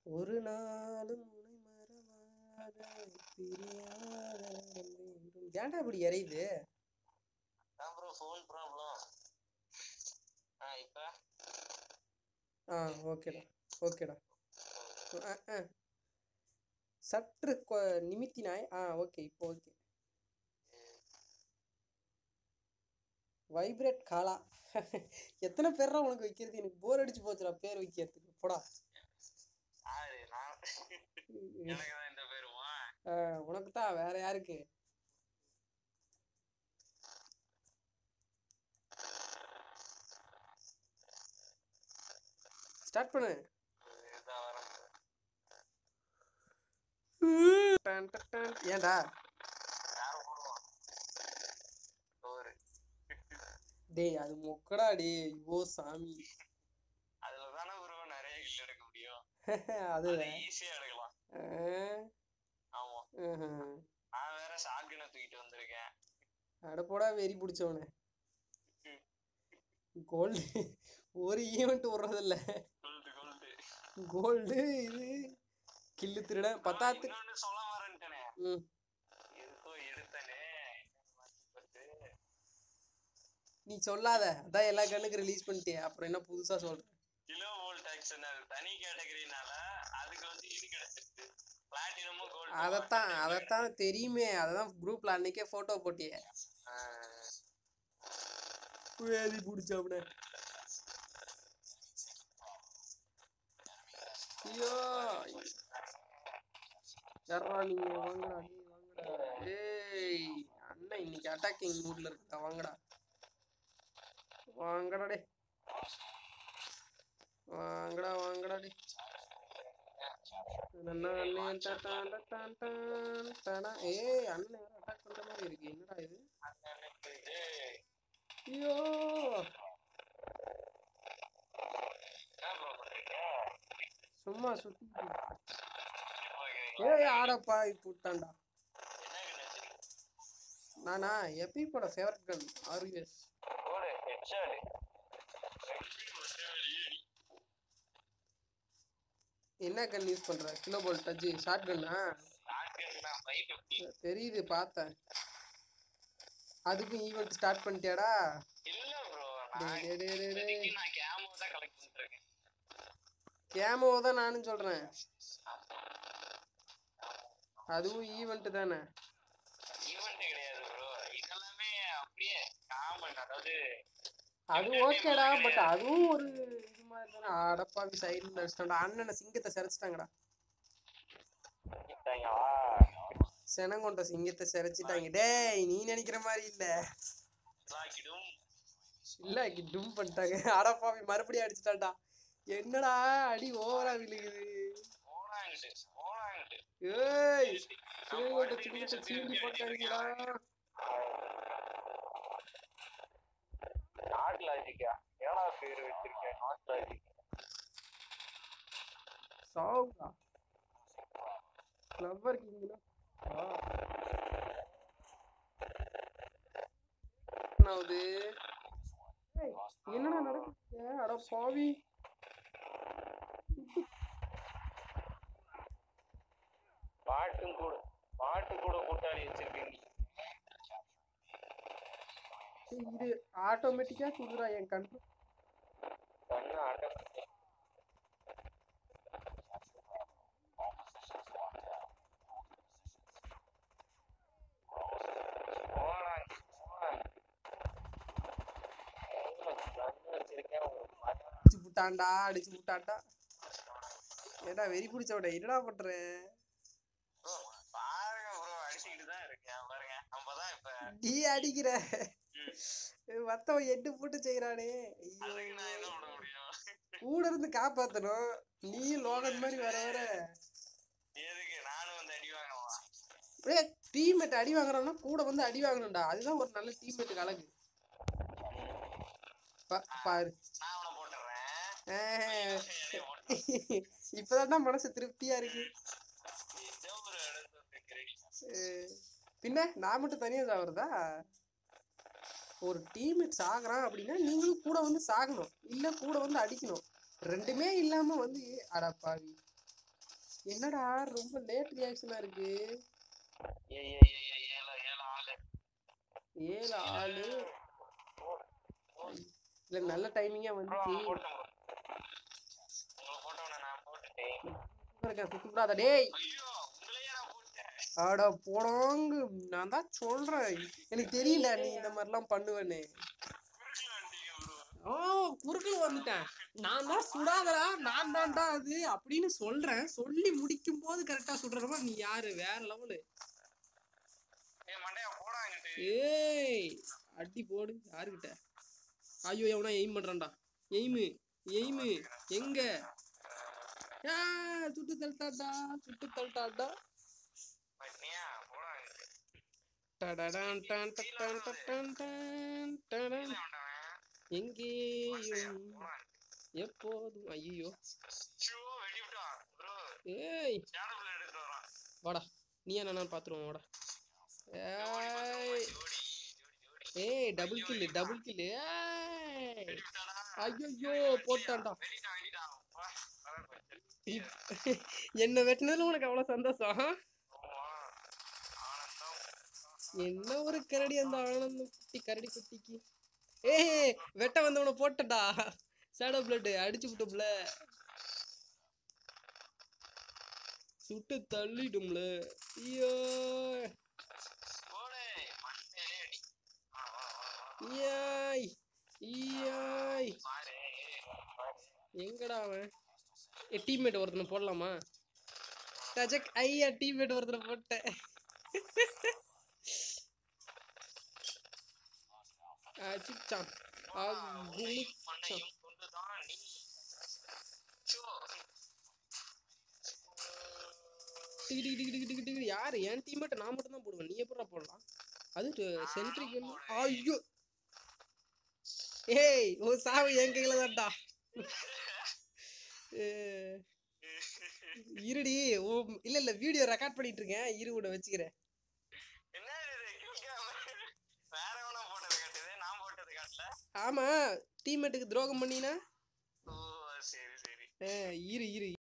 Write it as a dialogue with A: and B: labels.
A: ஒரு நாளும் உன்னை மறவாத பிரியாத வேண்டும். ஏன்டா இப்படி இறையுது
B: அதான் ப்ரோ ஃபோன் ப்ராப்ளம் ஆ இப்ப
A: ஆ ஓகேடா ஓகேடா ஆ ஆ சற்று கொ- நிமித்தினாய் ஆ ஓகே இப்போ ஓகே வைப்ரேட் காலா எத்தனை பேர்ரா உனக்கு வைக்கிறது எனக்கு போர் அடிச்சு போச்சுடா பேர் வைக்கிறதுக்கு போடா
B: யாரு நான் எனக்கு தான் இந்த பேருமா
A: உனக்கு தான் வேற யாருக்கு ஸ்டார்ட் பண்ணு
B: இதுதான் வரேன்
A: டன், டன், டன். ஏன்டா
B: யாரை போடுவோம் ஒரு
A: டேய் அது மொக்கடா டேய் ஐயோ சாமி
B: அதுல தானே ப்ரோ நிறைய கில் எடுக்க முடியும்
A: அது
B: அது ஈஸியா எடுக்கலாம் ஆமா நான் வேற ஷாட்கனை தூக்கிட்டு வந்திருக்கேன்
A: அடப்போடா வெறி பிடிச்சவனே கோல்டு ஒரு ஈவெண்ட் விடுறதில்ல
B: கோல்டு கோல்டு
A: கோல்டு இது கில்லு திருட பத்தாத்து
B: இன்னொன்னு சொல்ல வரேன்ட்டனே
A: ம்
B: எதுக்கோ எடுத்தனே பட்டு
A: நீ சொல்லாத அதான் எல்லா கண்ணுக்கு ரிலீஸ் பண்ணிட்டியே அப்புறம் என்ன புதுசா சொல்ற
B: கிலோ வோல்ட் ஆக்ஷனல் தனி கேட்டகரினால அதுக்கு வந்து இது கிடைச்சிருக்கு பிளாட்டினமும் கோல்டு
A: அதத்தான் அதத்தான் தெரியுமே அததான் குரூப்ல அன்னைக்கே போட்டோ போட்டியே வேதி பிடிச்சவனே ஐயோ யாரா நீங்க வாங்கடா நீ வாங்கடா ஏய் அண்ணன் இன்னைக்கு அட்டாக்கிங் மூட்ல இருக்கா வாங்கடா வாங்கடா டே வாங்கடா வாங்கடா டே அண்ணா, அண்ணன் டான் டான் டான் டான் டாடா. ஏய் அண்ணன் யாரோ அட்டாக் பண்ற மாதிரி இருக்கு என்னடா இது ஐயோ சும்மா சுத்தி ஏய் ஆடப்பா புட்டான்டா நானா எப்பீப்போட ஃபேவரட் கன் ஆர்யூஎஸ் என்ன கன் யூஸ் பண்ற கிலோ போல் டச் ஷார்ட் கன்னா தெரியுது பார்த்தேன் அதுக்கும் ஈவெண்ட் ஸ்டார்ட் பண்ணிட்டியாடா
B: இல்ல ப்ரோ
A: டேய், டேய், டேய், டேய், டேய்.
B: இப்போதைக்கு நான் கேமோ தான் கலெக்ட் பண்ணிட்டு இருக்கேன்
A: கேமோ தான் நானும் சொல்றேன் அதுவும் ஈவெண்ட் தானே
B: ஈவெண்ட் கிடையாது ப்ரோ இதெல்லாமே அப்படியே காமன் அதாவது
A: அது ஓகேடா பட் அதுவும் ஒரு இது மாதிரி தானே அடப்பாவி சைடுல அடிச்சிட்டான்டா அண்ணனை சிங்கத்தை சிரைச்சிட்டாங்கடா செனங்கொண்ட சிங்கத்தை சிரைச்சிட்டாங்க டேய் நீ நினைக்கிற மாதிரி இல்ல
B: லாக்கிடும்
A: இல்ல டும் பண்ணிட்டாங்க அடப்பாவி மறுபடியும் அடிச்சிட்டான்டா என்னடா அடி ஓவரா விழுகுது
B: போனாங்கிட்டு போனாங்கிட்டு
A: ஏய் சிவங்கோட்ட சிங்கத்தை சீண்டி போட்டாங்கடா
B: நாட் லாஜிக்கா ஏடா பேர் வச்சிருக்கேன் நாட் லாஜிக்
A: சாவுடா கிளவர் கிங்னா என்னாவது ஏய், என்னடா நடக்குது அட பாவி
B: பாட்டும் கூட பாட்டு கூட கூட்டாளி வச்சிருக்கீங்க
A: ஏய், இது ஆட்டோமேட்டிக்கா குடுறா என் கண்ணு
B: கண்ணு ஆட்ட
A: அடிச்சு புட்டான்டா அடிச்சு புட்டான்டா ஏடா வெறி பிடிச்சவட என்னடா பண்ற
B: பாருங்க ப்ரோ அடிச்சுக்கிட்டு தான் இருக்கேன் பாருங்க நம்ம தான் இப்ப
A: நீ அடிக்கிற மத்தவன் எட்டு போட்டு செய்யறானே
B: அதுக்கு நான் என்ன
A: ஐயோ
B: பண்ண முடியும்
A: கூட இருந்து காப்பாத்தணும் நீ லோகன் மாதிரி வர வர
B: எதுக்கு நானும் வந்து அடி வாங்கலாம்
A: அப்படியே டீம்மேட் அடி வாங்குறோம்னா கூட வந்து அடி வாங்கணும்டா அதுதான் ஒரு நல்ல டீம்மேட்டுக்கு அழகு பா- பாரு
B: நான் அவனை போட்டுறேன்
A: ஆஹ்.
B: என்னைய போட்டு
A: இப்பதான்டா மனசு திருப்தியா இருக்கு
B: ஏதோ ஒரு இடத்துல கிரெடிட்
A: அஹ் பின்ன நான் மட்டும் தனியா சாகுறதா ஒரு டீம்மேட் சாகுறான் அப்படின்னா நீங்களும் கூட வந்து சாகணும் இல்ல கூட வந்து அடிக்கணும் ரெண்டுமே இல்லாம வந்து அடா பாவி என்னடா ரொம்ப லேட் ரியாக்ஷனா இருக்கு
B: ஏ ஏ ஏ ஏ ஏழு ஏழு ஆளு
A: ஏழு ஆளு இல்ல நல்ல டைமிங்கா
B: ப்ரோ
A: வந்துச்சு
B: போட்டேன் உங்களை போட்டவன நான் போட்டுட்டேன்
A: இருக்கேன் சுத்துப்படாத டேய்
B: ஐயோ உங்களையே நான் போட்டேன்
A: ஆட போடாங்கு நான் தான் சொல்றேன் எனக்கு தெரியல நீ இந்த மாதிரிலாம் பண்ணுவேன்னு
B: குறுக்குல வந்துட்டீங்க ப்ரோ
A: ஓ குறுக்குல வந்துட்டேன் நான் தான் சுடாதடா நான் தான்டா அது அப்படின்னு சொல்றேன் சொல்லி முடிக்கும் போது கரெக்டா சுடுறமா நீ யாரு வேற லெவலு
B: ஏய் மண்டையா போடா இங்கிட்டு
A: ஏய் அடி போடு யாருக்கிட்ட ஐயோ எவனா எய்ம் பண்றான்டா எய்மு எய்மு எங்க ஆ, சுட்டு தள்ளிட்டாடா சுட்டு தள்ளிட்டாடா
B: பண்ணியா போடா இங்கிட்டு
A: டடடான் டான் டடான் டடான் டான் டடான்.
B: கீழே வேண்டாம்
A: எங்கேயும்
B: போடா
A: எப்போதும் ஐயோ
B: ஷூ வெடி விட்டான் ப்ரோ
A: ஏய்
B: ஷேடோ பிளேட் எடுத்து வரான்
A: வாடா நீ என்ன பாத்துருவோம் வாடா
B: ஜோடி
A: ஏய்
B: ஜோடி ஜோடி
A: ஏய் டபுள் கில்லு டபுள் கில்லு ஏய்
B: வெடி விட்டாடா
A: ஐயோ போட்டான்டா
B: வெடிட்டான் வெடிட்டான் வா அதான் போச்சு.
A: இப்- என்ன வெட்டினதுல உனக்கு அவ்வளவு சந்தோஷம்
B: ஆமா ஆனந்தம்
A: என்ன ஒரு கரடி அந்த ஆனந்தம் குட்டி கரடி குட்டிக்கு ஏய் வெட்ட வந்தவனை போட்டடா ஷேடோ பிளட் அடிச்சு விட்டோம்ல சுட்டு தள்ளிடும்ல ஐயோ
B: போடு மண்டையிலே அடி வா, வா, வா, வா.
A: ஈயாய் ஈயாய்
B: பாரு பாரு.
A: எங்கடா அவன் ஏ டீம்மேட் ஒருத்தனை போடலாமா ரஜக் ஐயா டீம்மேட் ஒருத்தனை போட்டேன் அடிச்சான்
B: போடா, உன்னையும் மண்ணையும் கொண்டுதான் நீ ஷோ.
A: டிகி டிகி டிகி டிகி டிகி டிகி யாரு என் டீம்மேட் நான் மட்டும் தான் போடுவேன் நீ எப்படா போடலாம் அது சென்ட்ரிக் ஐயோ ஏய் ஓ சாவு என் கையில தான்டா ஏய், இருடி ஓ இல்ல இல்ல வீடியோ ரெக்கார்ட் பண்ணிட்டு இருக்கேன் இரு உன்னை வச்சுக்கிறேன்
B: என்ன இது கிளிக்காம வேற எவனோ போட்டது காட்டுது நான் போட்டது காட்டல
A: ஆமா டீம்மேட்டுக்கு துரோகம் பண்ணினா
B: ஓ சரி சரி
A: இரு இரு